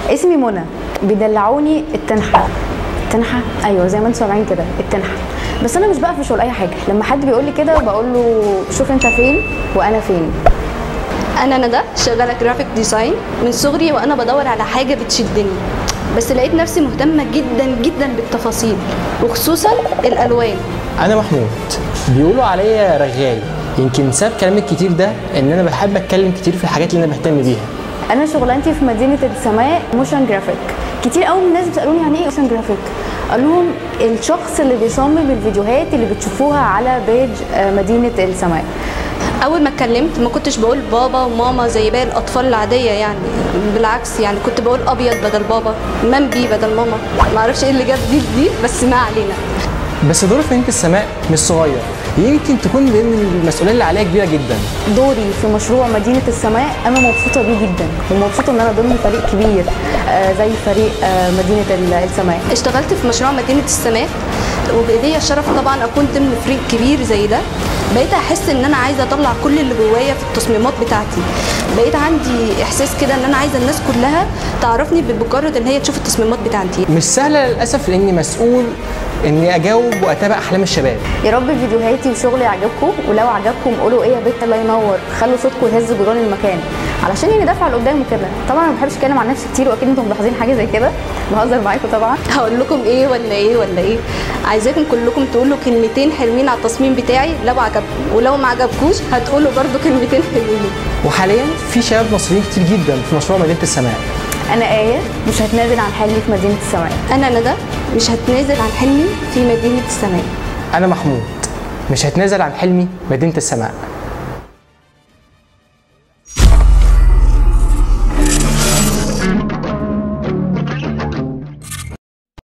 اسمي منى بيدلعوني التنحة التنحة ايوه زي ما انتوا سامعين كده التنحة بس انا مش بقفش ولا اي حاجه لما حد بيقول لي كده بقول له شوف انت فين وانا فين انا ندى شغاله جرافيك ديزاين من صغري وانا بدور على حاجه بتشدني بس لقيت نفسي مهتمه جدا جدا بالتفاصيل وخصوصا الالوان انا محمود بيقولوا عليا رغاي يمكن سبب كلامي الكتير ده ان انا بحب اتكلم كتير في الحاجات اللي انا بهتم بيها انا شغلانتي في مدينه السماء موشن جرافيك كتير قوي من الناس بيسالوني يعني ايه موشن جرافيك اقول لهم الشخص اللي بيصمم الفيديوهات اللي بتشوفوها على بيج آه، مدينه السماء اول ما اتكلمت ما كنتش بقول بابا وماما زي باقي الاطفال العاديه يعني بالعكس يعني كنت بقول ابيض بدل بابا مامبي بدل ماما ما اعرفش ايه اللي جاب دي دي بس ما علينا بس دور في مدينه السماء مش صغير يمكن تكون لان المسؤوليه اللي عليها كبيره جدا دوري في مشروع مدينة السماء أنا مبسوطة بيه جدا ومبسوطة إن أنا ضمن فريق كبير آه، زي فريق آه، مدينة ال- السماء اشتغلت في مشروع مدينه السماء وبايديا الشرف طبعا اكون ضمن فريق كبير زي ده بقيت احس ان انا عايزه اطلع كل اللي جوايا في التصميمات بتاعتي بقيت عندي احساس كده ان انا عايزه الناس كلها تعرفني بمجرد ان هي تشوف التصميمات بتاعتي مش سهله للاسف لاني مسؤول اني اجاوب واتابع احلام الشباب يا رب فيديوهاتي وشغلي يعجبكم ولو عجبكم قولوا ايه يا بنت الله ينور خلوا صوتكم يهز جدران المكان علشان يعني دافع لقدام وكده طبعا انا ما بحبش اتكلم عن نفسي كتير واكيد انتم ملاحظين حاجه زي كده بهزر معاكم طبعا هقول لكم ايه ولا ايه ولا ايه عايزاكم كلكم تقولوا كلمتين حلوين على التصميم بتاعي لو عجبكم ولو ما عجبكوش هتقولوا برضو كلمتين حلوين وحاليا في شباب مصريين كتير جدا في مشروع مدينه السماء انا ايه مش هتنازل عن حلمي في مدينه السماء انا ندى مش هتنازل عن حلمي في مدينه السماء انا محمود مش هتنازل عن حلمي مدينه السماء